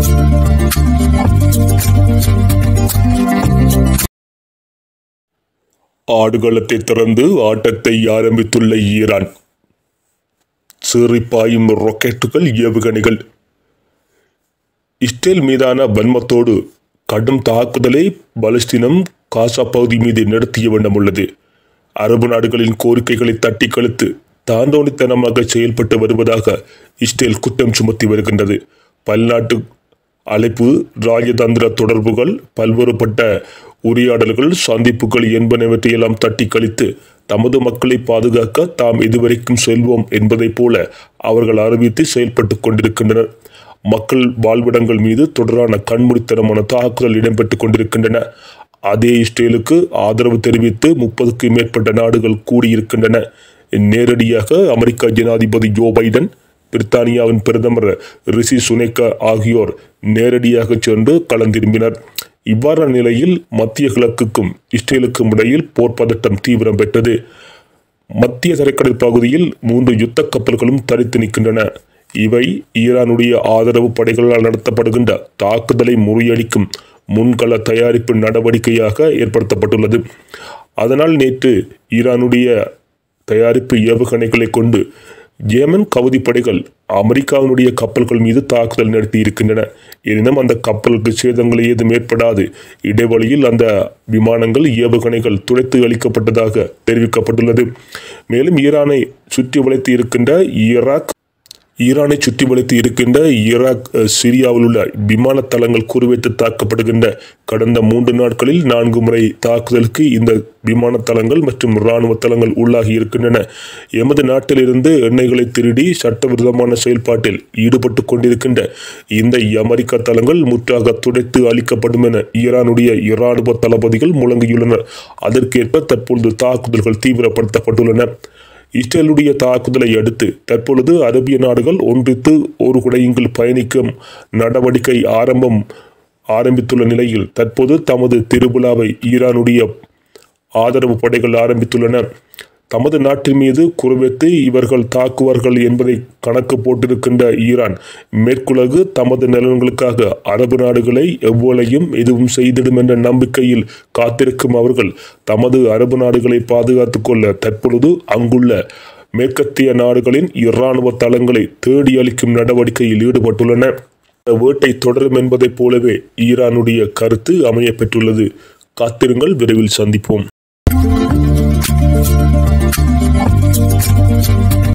ஆடுகளத்தை திறந்து ஆட்டத்தை ஆரம்பித்துள்ள ஈரான் சீறிப்பாயும் ராக்கெட்டுகள் ஏவுகணைகள் இஸ்ரேல் மீதான வன்மத்தோடு கடும் தாக்குதலை பலஸ்தீனம் காசா பகுதி மீது நடத்திய வண்ணம் உள்ளது அரபு நாடுகளின் கோரிக்கைகளை தட்டி கழுத்து தாந்தோணித்தனமாக செயல்பட்டு வருவதாக இஸ்ரேல் குற்றம் சுமத்தி வருகின்றது பல்நாட்டு அழைப்பு ராஜதந்திர தொடர்புகள் பல்வேறுபட்ட உரையாடல்கள் சந்திப்புகள் என்பனவற்றையெல்லாம் தட்டி கழித்து தமது மக்களை பாதுகாக்க தாம் இதுவரைக்கும் செல்வோம் என்பதைப் போல அவர்கள் அறிவித்து செயல்பட்டு கொண்டிருக்கின்றனர் மக்கள் வாழ்விடங்கள் மீது தொடரான கண்மூடித்தனமான தாக்குதல் இடம்பெற்றுக் கொண்டிருக்கின்றன அதே இஸ்ரேலுக்கு ஆதரவு தெரிவித்து முப்பதுக்கு மேற்பட்ட நாடுகள் கூடியிருக்கின்றன நேரடியாக அமெரிக்க ஜனாதிபதி ஜோ பைடன் பிரித்தானியாவின் பிரதமர் ரிஷி சுனேக்கா ஆகியோர் நேரடியாக சென்று களந்திரும்பினர் இவ்வாறான நிலையில் மத்திய கிழக்குக்கும் இஸ்ரேலுக்கும் இடையில் போர் பதட்டம் தீவிரம் பெற்றது மத்திய தரைக்கடல் பகுதியில் மூன்று யுத்த கப்பல்களும் தரித்து நிற்கின்றன இவை ஈரானுடைய ஆதரவு படைகளால் நடத்தப்படுகின்ற தாக்குதலை முறியடிக்கும் முன்கள தயாரிப்பு நடவடிக்கையாக ஏற்படுத்தப்பட்டுள்ளது அதனால் நேற்று ஈரானுடைய தயாரிப்பு ஏவுகணைகளை கொண்டு ஏமன் கவுதி படைகள் அமெரிக்காவினுடைய கப்பல்கள் மீது தாக்குதல் நடத்தி இருக்கின்றன எனினும் அந்த கப்பலுக்கு சேதங்கள் ஏதும் ஏற்படாது இடைவெளியில் அந்த விமானங்கள் ஏவுகணைகள் துடைத்து அளிக்கப்பட்டதாக தெரிவிக்கப்பட்டுள்ளது மேலும் ஈரானை சுற்றி வளைத்து இருக்கின்ற ஈராக் ஈரானை சுற்றி வளைத்து இருக்கின்ற ஈராக் சிரியாவில் உள்ள விமான தளங்கள் குறிவைத்து தாக்கப்படுகின்ற கடந்த மூன்று நாட்களில் நான்கு முறை தாக்குதலுக்கு இந்த விமான தளங்கள் மற்றும் இராணுவ தளங்கள் உள்ளாகி இருக்கின்றன எமது நாட்டிலிருந்து எண்ணெய்களை திருடி சட்டவிரோதமான செயல்பாட்டில் ஈடுபட்டு கொண்டிருக்கின்ற இந்த அமெரிக்க தளங்கள் முற்றாக துடைத்து அளிக்கப்படும் என ஈரானுடைய இராணுவ தளபதிகள் முழங்கியுள்ளனர் அதற்கேற்ப தற்பொழுது தாக்குதல்கள் தீவிரப்படுத்தப்பட்டுள்ளன இஸ்ரேலுடைய தாக்குதலை அடுத்து தற்பொழுது அரபிய நாடுகள் ஒன்றித்து ஒரு குடையுங்கள் பயணிக்கும் நடவடிக்கை ஆரம்பம் ஆரம்பித்துள்ள நிலையில் தற்போது தமது திருவிழாவை ஈரானுடைய ஆதரவு படைகள் ஆரம்பித்துள்ளன தமது நாட்டின் மீது குறிவைத்து இவர்கள் தாக்குவார்கள் என்பதை கணக்கு போட்டிருக்கின்ற ஈரான் மேற்குலகு தமது நலன்களுக்காக அரபு நாடுகளை எவ்வளையும் எதுவும் செய்திடும் என்ற நம்பிக்கையில் காத்திருக்கும் அவர்கள் தமது அரபு நாடுகளை பாதுகாத்துக் கொள்ள தற்பொழுது அங்குள்ள மேற்கத்திய நாடுகளின் இராணுவ தளங்களை தேடி அளிக்கும் நடவடிக்கையில் ஈடுபட்டுள்ளன இந்த வேட்டை தொடரும் என்பதைப் போலவே ஈரானுடைய கருத்து அமைய பெற்றுள்ளது காத்திருங்கள் விரைவில் சந்திப்போம்